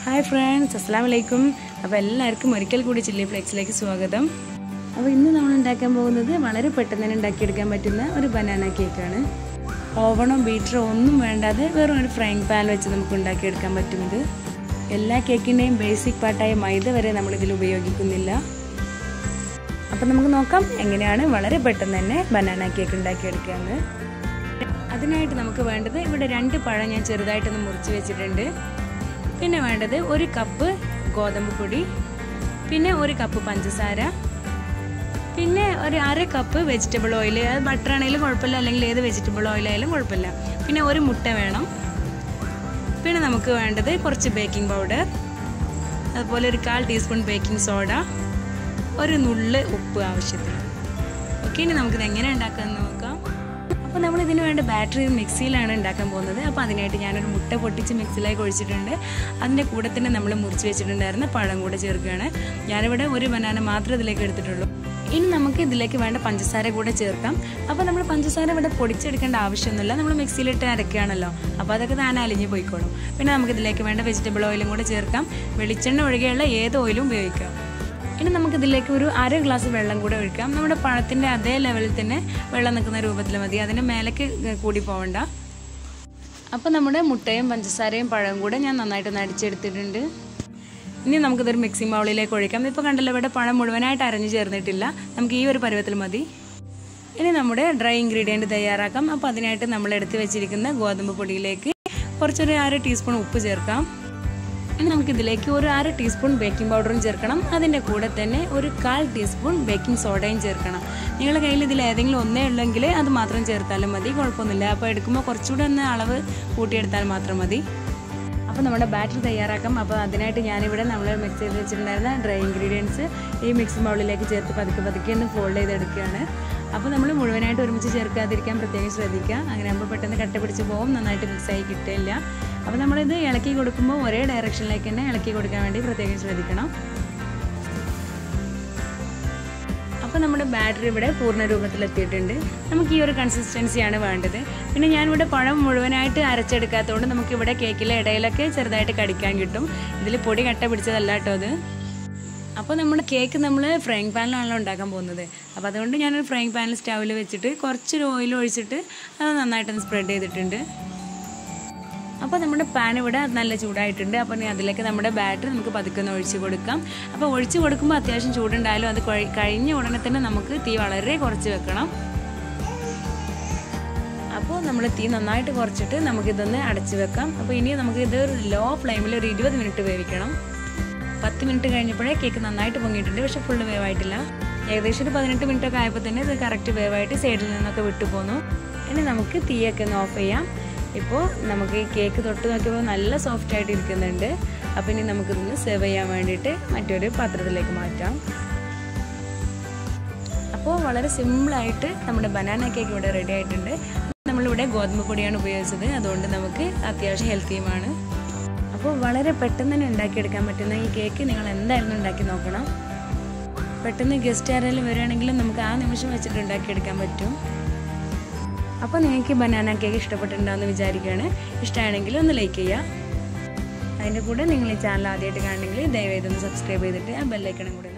hi friends അസ്സാം വലൈക്കും അപ്പോൾ എല്ലാവർക്കും ഒരിക്കൽ കൂടി ചില്ലി ഫ്ലെക്സിലേക്ക് സ്വാഗതം അപ്പോൾ ഇന്ന് നമ്മൾ ഉണ്ടാക്കാൻ പോകുന്നത് വളരെ പെട്ടെന്ന് തന്നെ ഉണ്ടാക്കിയെടുക്കാൻ പറ്റുന്ന ഒരു ബനാന കേക്കാണ് ഓവണോ ബീറ്ററോ ഒന്നും വേണ്ടാതെ വെറും ഒരു ഫ്രൈങ് പാൻ വെച്ച് നമുക്ക് ഉണ്ടാക്കിയെടുക്കാൻ പറ്റുന്നത് എല്ലാ കേക്കിൻ്റെയും ബേസിക് പാർട്ടായ മൈദ വരെ നമ്മളിതിൽ ഉപയോഗിക്കുന്നില്ല അപ്പം നമുക്ക് നോക്കാം എങ്ങനെയാണ് വളരെ പെട്ടെന്ന് തന്നെ ബനാന കേക്ക് ഉണ്ടാക്കിയെടുക്കുന്നത് അതിനായിട്ട് നമുക്ക് വേണ്ടത് ഇവിടെ രണ്ട് പഴം ഞാൻ ചെറുതായിട്ടൊന്ന് മുറിച്ച് വെച്ചിട്ടുണ്ട് പിന്നെ വേണ്ടത് ഒരു കപ്പ് ഗോതമ്പ് പൊടി പിന്നെ ഒരു കപ്പ് പഞ്ചസാര പിന്നെ ഒരു അര കപ്പ് വെജിറ്റബിൾ ഓയിൽ അത് ബട്ടർ ആണെങ്കിലും കുഴപ്പമില്ല അല്ലെങ്കിൽ ഏത് വെജിറ്റബിൾ ഓയിൽ ആയാലും കുഴപ്പമില്ല പിന്നെ ഒരു മുട്ട വേണം പിന്നെ നമുക്ക് വേണ്ടത് കുറച്ച് ബേക്കിംഗ് പൗഡർ അതുപോലെ ഒരു കാൽ ടീസ്പൂൺ ബേക്കിംഗ് സോഡ ഒരു നുള്ള് ഉപ്പ് ആവശ്യത്തിന് ഓക്കെ ഇനി നമുക്കിത് എങ്ങനെ ഉണ്ടാക്കാമെന്ന് നോക്കാം അപ്പോൾ നമ്മൾ ഇതിന് വേണ്ട ബാറ്ററി മിക്സിയിലാണ് ഉണ്ടാക്കാൻ പോകുന്നത് അപ്പോൾ അതിനായിട്ട് ഞാനൊരു മുട്ട പൊട്ടിച്ച് മിക്സിയിലേക്ക് ഒഴിച്ചിട്ടുണ്ട് അതിൻ്റെ കൂടെ തന്നെ നമ്മൾ മുറിച്ച് വെച്ചിട്ടുണ്ടായിരുന്ന പഴം കൂടെ ചേർക്കുകയാണ് ഞാനിവിടെ ഒരു ബനാന മാത്രമേ ഇതിലേക്ക് എടുത്തിട്ടുള്ളൂ ഇനി നമുക്ക് ഇതിലേക്ക് വേണ്ട പഞ്ചസാര കൂടെ ചേർക്കാം അപ്പോൾ നമ്മൾ പഞ്ചസാര ഇവിടെ പൊടിച്ചെടുക്കേണ്ട ആവശ്യമൊന്നുമില്ല നമ്മൾ മിക്സിയിലിട്ട് അരക്കുകയാണല്ലോ അപ്പോൾ അതൊക്കെ താൻ അലിഞ്ഞ് പോയിക്കോളും പിന്നെ നമുക്ക് ഇതിലേക്ക് വേണ്ട വെജിറ്റബിൾ ഓയിലും കൂടെ ചേർക്കാം വെളിച്ചെണ്ണ ഒഴികെയുള്ള ഏത് ഓയിലും ഉപയോഗിക്കാം ഇനി നമുക്കിതിലേക്ക് ഒരു അര ഗ്ലാസ് വെള്ളം കൂടെ ഒഴിക്കാം നമ്മുടെ പഴത്തിൻ്റെ അതേ ലെവലിൽ തന്നെ വെള്ളം നിൽക്കുന്ന രൂപത്തിൽ മതി അതിന് മേലേക്ക് കൂടി പോകണ്ട അപ്പോൾ നമ്മുടെ മുട്ടയും പഞ്ചസാരയും പഴവും കൂടെ ഞാൻ നന്നായിട്ടൊന്ന് അടിച്ചെടുത്തിട്ടുണ്ട് ഇനി നമുക്കിതൊരു മിക്സിംഗ് ബൗളിലേക്ക് ഒഴിക്കാം ഇപ്പോൾ കണ്ടല്ലോ ഇവിടെ പഴം മുഴുവനായിട്ട് അരഞ്ഞു ചേർന്നിട്ടില്ല നമുക്ക് ഈ ഒരു പരുവത്തിൽ മതി ഇനി നമ്മുടെ ഡ്രൈ ഇൻഗ്രീഡിയൻറ്റ് തയ്യാറാക്കാം അപ്പോൾ അതിനായിട്ട് നമ്മൾ എടുത്ത് വെച്ചിരിക്കുന്ന ഗോതമ്പ് പൊടിയിലേക്ക് കുറച്ചൊരു അര ടീസ്പൂൺ ഉപ്പ് ചേർക്കാം ഇനി നമുക്ക് ഇതിലേക്ക് ഒരു അര ടീസ്പൂൺ ബേക്കിംഗ് പൗഡറും ചേർക്കണം അതിൻ്റെ കൂടെ തന്നെ ഒരു കാൽ ടീസ്പൂൺ ബേക്കിംഗ് സോഡയും ചേർക്കണം നിങ്ങളുടെ കയ്യിൽ ഇതിൽ ഏതെങ്കിലും ഒന്നേ ഉള്ളെങ്കിൽ അത് മാത്രം ചേർത്താലും മതി കുഴപ്പമൊന്നുമില്ല അപ്പോൾ എടുക്കുമ്പോൾ കുറച്ചുകൂടെ ഒന്ന് അളവ് കൂട്ടിയെടുത്താൽ മാത്രം മതി അപ്പോൾ നമ്മുടെ ബാറ്റർ തയ്യാറാക്കാം അപ്പോൾ അതിനായിട്ട് ഞാനിവിടെ നമ്മൾ മിക്സ് ചെയ്ത് വെച്ചിട്ടുണ്ടായിരുന്ന ഡ്രൈ ഇൻഗ്രീഡിയൻസ് ഈ മിക്സിംഗ് ബൗളിലേക്ക് ചേർത്ത് പതുക്കെ പതുക്കെ ഒന്ന് ഫോൾഡ് ചെയ്തെടുക്കുകയാണ് അപ്പോൾ നമ്മൾ മുഴുവനായിട്ട് ഒരുമിച്ച് ചേർക്കാതിരിക്കാൻ പ്രത്യേകം ശ്രദ്ധിക്കുക അങ്ങനെ ആകുമ്പോൾ പെട്ടെന്ന് കട്ട പിടിച്ച് പോകും നന്നായിട്ട് മിക്സായി കിട്ടില്ല അപ്പോൾ നമ്മളിത് ഇളക്കി കൊടുക്കുമ്പോൾ ഒരേ ഡയറക്ഷനിലേക്ക് തന്നെ ഇളക്കി കൊടുക്കാൻ വേണ്ടി പ്രത്യേകം ശ്രദ്ധിക്കണം അപ്പോൾ നമ്മുടെ ബാറ്ററി ഇവിടെ പൂർണ്ണ രൂപത്തിലെത്തിയിട്ടുണ്ട് നമുക്ക് ഈ ഒരു കൺസിസ്റ്റൻസിയാണ് വേണ്ടത് പിന്നെ ഞാനിവിടെ പഴം മുഴുവനായിട്ട് അരച്ചെടുക്കാത്തതുകൊണ്ട് നമുക്കിവിടെ കേക്കിലെ ഇടയിലൊക്കെ ചെറുതായിട്ട് കടിക്കാൻ കിട്ടും ഇതിൽ പൊടി കട്ട പിടിച്ചതല്ല കേട്ടോ അത് അപ്പോൾ നമ്മൾ കേക്ക് നമ്മൾ ഫ്രൈങ് പാനിലാണല്ലോ ഉണ്ടാക്കാൻ പോകുന്നത് അപ്പോൾ അതുകൊണ്ട് ഞാനൊരു ഫ്രൈങ് പാനിൽ സ്റ്റൗവിൽ വെച്ചിട്ട് കുറച്ചൊരു ഓയിൽ ഒഴിച്ചിട്ട് അത് നന്നായിട്ടൊന്ന് സ്പ്രെഡ് ചെയ്തിട്ടുണ്ട് അപ്പോൾ നമ്മുടെ പാൻ ഇവിടെ നല്ല ചൂടായിട്ടുണ്ട് അപ്പോൾ ഇനി അതിലേക്ക് നമ്മുടെ ബാറ്ററി നമുക്ക് പതുക്കെ ഒന്ന് ഒഴിച്ച് കൊടുക്കാം അപ്പോൾ ഒഴിച്ച് കൊടുക്കുമ്പോൾ അത്യാവശ്യം ചൂടുണ്ടായാലും അത് കഴിഞ്ഞ ഉടനെ തന്നെ നമുക്ക് തീ വളരെ കുറച്ച് വെക്കണം അപ്പോൾ നമ്മൾ തീ നന്നായിട്ട് കുറച്ചിട്ട് നമുക്കിതൊന്ന് അടച്ച് വെക്കാം അപ്പോൾ ഇനി നമുക്കിത് ലോ ഫ്ലെയിമിൽ ഒരു ഇരുപത് മിനിറ്റ് വേവിക്കണം പത്ത് മിനിറ്റ് കഴിഞ്ഞപ്പോഴേ കേക്ക് നന്നായിട്ട് പൊങ്ങിയിട്ടുണ്ട് പക്ഷെ ഫുള്ള് വേവായിട്ടില്ല ഏകദേശം ഒരു പതിനെട്ട് മിനിറ്റ് ഒക്കെ ആയപ്പോൾ തന്നെ ഇത് കറക്റ്റ് വേവായിട്ട് സൈഡിൽ നിന്നൊക്കെ വിട്ടു പോന്നു ഇനി നമുക്ക് തീയൊക്കെ ഒന്ന് ഓഫ് ചെയ്യാം ഇപ്പോൾ നമുക്ക് ഈ കേക്ക് തൊട്ട് നോക്കിയപ്പോൾ നല്ല സോഫ്റ്റ് ആയിട്ട് ഇരിക്കുന്നുണ്ട് അപ്പോൾ ഇനി നമുക്കിതൊന്ന് സെർവ് ചെയ്യാൻ വേണ്ടിയിട്ട് മറ്റൊരു പാത്രത്തിലേക്ക് മാറ്റാം അപ്പോൾ വളരെ സിമ്പിളായിട്ട് നമ്മുടെ ബനാന കേക്ക് ഇവിടെ റെഡി ആയിട്ടുണ്ട് നമ്മളിവിടെ ഗോതമ്പ് പൊടിയാണ് ഉപയോഗിച്ചത് അതുകൊണ്ട് നമുക്ക് അത്യാവശ്യം ഹെൽത്തിയുമാണ് അപ്പോൾ വളരെ പെട്ടെന്ന് തന്നെ ഉണ്ടാക്കിയെടുക്കാൻ പറ്റുന്ന ഈ കേക്ക് നിങ്ങൾ എന്തായാലും ഉണ്ടാക്കി നോക്കണം പെട്ടെന്ന് ഗസ്റ്റ് ആരെങ്കിലും വരികയാണെങ്കിലും നമുക്ക് ആ നിമിഷം വെച്ചിട്ട് ഉണ്ടാക്കിയെടുക്കാൻ പറ്റും അപ്പോൾ നിങ്ങൾക്ക് ബനാന കേക്ക് ഇഷ്ടപ്പെട്ടിട്ടുണ്ടാവുമെന്ന് വിചാരിക്കുകയാണ് ഇഷ്ടമാണെങ്കിൽ ഒന്ന് ലൈക്ക് ചെയ്യുക അതിൻ്റെ കൂടെ നിങ്ങൾ ഈ ചാനൽ ആദ്യമായിട്ട് കാണണമെങ്കിൽ ദയവായി ഇതൊന്ന് സബ്സ്ക്രൈബ് ചെയ്തിട്ട് ആ ബെല്ലൈക്കണം കൂടെ